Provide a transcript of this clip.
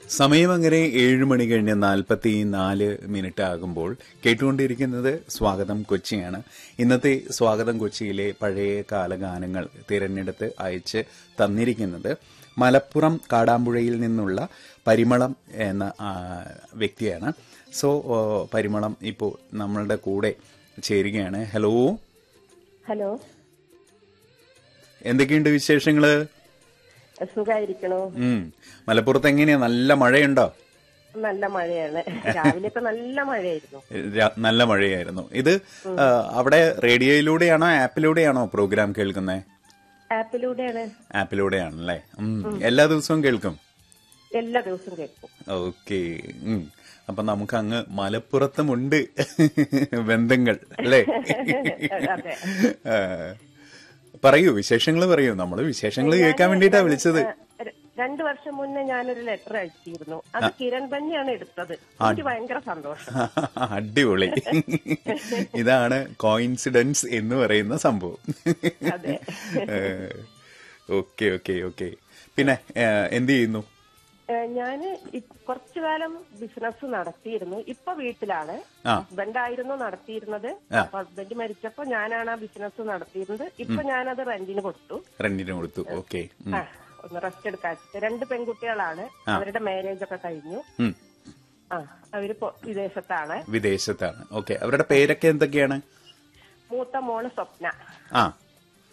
സമയം അങ്ങനെ ഏഴ് മണി കഴിഞ്ഞ് നാൽപ്പത്തി നാല് മിനിറ്റ് ആകുമ്പോൾ കേട്ടുകൊണ്ടിരിക്കുന്നത് സ്വാഗതം കൊച്ചിയാണ് ഇന്നത്തെ സ്വാഗതം കൊച്ചിയിലെ പഴയ കാലഗാനങ്ങൾ തിരഞ്ഞെടുത്ത് അയച്ച് തന്നിരിക്കുന്നത് മലപ്പുറം കാടാമ്പുഴയിൽ നിന്നുള്ള പരിമളം എന്ന ആ, വ്യക്തിയാണ് സോ ഓ, പരിമളം ഇപ്പോൾ നമ്മളുടെ കൂടെ ചേരുകയാണ് ഹലോ ഹലോ എന്തൊക്കെയുണ്ട് വിശേഷങ്ങള് സുഖായിരിക്കണോ ഉം മലപ്പുറത്ത് എങ്ങനെയാ നല്ല മഴയുണ്ടോ നല്ല മഴയാണ് രാവിലെ ഒക്കെ നല്ല മഴയായിരുന്നു രാ- നല്ല മഴയായിരുന്നു ഇത് ആ, അവിടെ റേഡിയോയിലൂടെയാണോ ആപ്പിലൂടെയാണോ പ്രോഗ്രാം കേൾക്കുന്നത് ആപ്പിലൂടെയാണ് ആപ്പിലൂടെയാണല്ലേ ഉം. എല്ലാ ദിവസവും കേൾക്കും എല്ലാ ദിവസവും കേൾക്കും ഓക്കെ അപ്പൊ നമുക്ക് അങ്ങ് മലപ്പുറത്തുമുണ്ട് ബന്ധങ്ങൾ അല്ലേ അതെ. ആ, പറയൂ വിശേഷങ്ങൾ പറയൂ നമ്മള് വിശേഷങ്ങൾ കേൾക്കാൻ വേണ്ടിട്ടാ വിളിച്ചത് ര- രണ്ടു വർഷം മുന്നേ ഞാനൊരു ലെറ്റർ അയച്ചിരുന്നു അത് കിരൺ തന്നെയാണ് എടുത്തത് എനിക്ക് ഭയങ്കര സന്തോഷം അടിപൊളി ഇതാണ് കോയിൻസിഡൻസ് എന്ന് പറയുന്ന സംഭവം അതെ. ഓക്കെ ഓക്കെ ഓക്കെ പിന്നെ ഏ, എന്ത് ചെയ്യുന്നു ഏഹ് ഞാന് ഇ- കുറച്ചു കാലം ബിസിനസ് നടത്തിയിരുന്നു ഇപ്പൊ വീട്ടിലാണ് ആ. ഹസ്ബൻഡ് ആയിരുന്നു നടത്തിയിരുന്നത് ആ. അപ്പൊ ഹസ്ബൻഡ് മരിച്ചപ്പോ ഞാനാണ് ആ ബിസിനസ് നടത്തിയിരുന്നത് ഇപ്പൊ ഞാനത് റെന്റിന് കൊടുത്തു റെന്റിന് കൊടുത്തു ഓക്കെ ആ, ഒന്ന് റെസ്റ്റ് എടുക്കാൻ വെച്ചിട്ട്. രണ്ട് പെൺകുട്ടികളാണ് അവരുടെ മാരേജ് ഒക്കെ കഴിഞ്ഞു ആ അവര് പൊ- വിദേശത്താണ് വിദേശത്താണ് ഓക്കെ അവരുടെ പേരൊക്കെ എന്തൊക്കെയാണ് മൂത്ത മോള് സ്വപ്ന ആ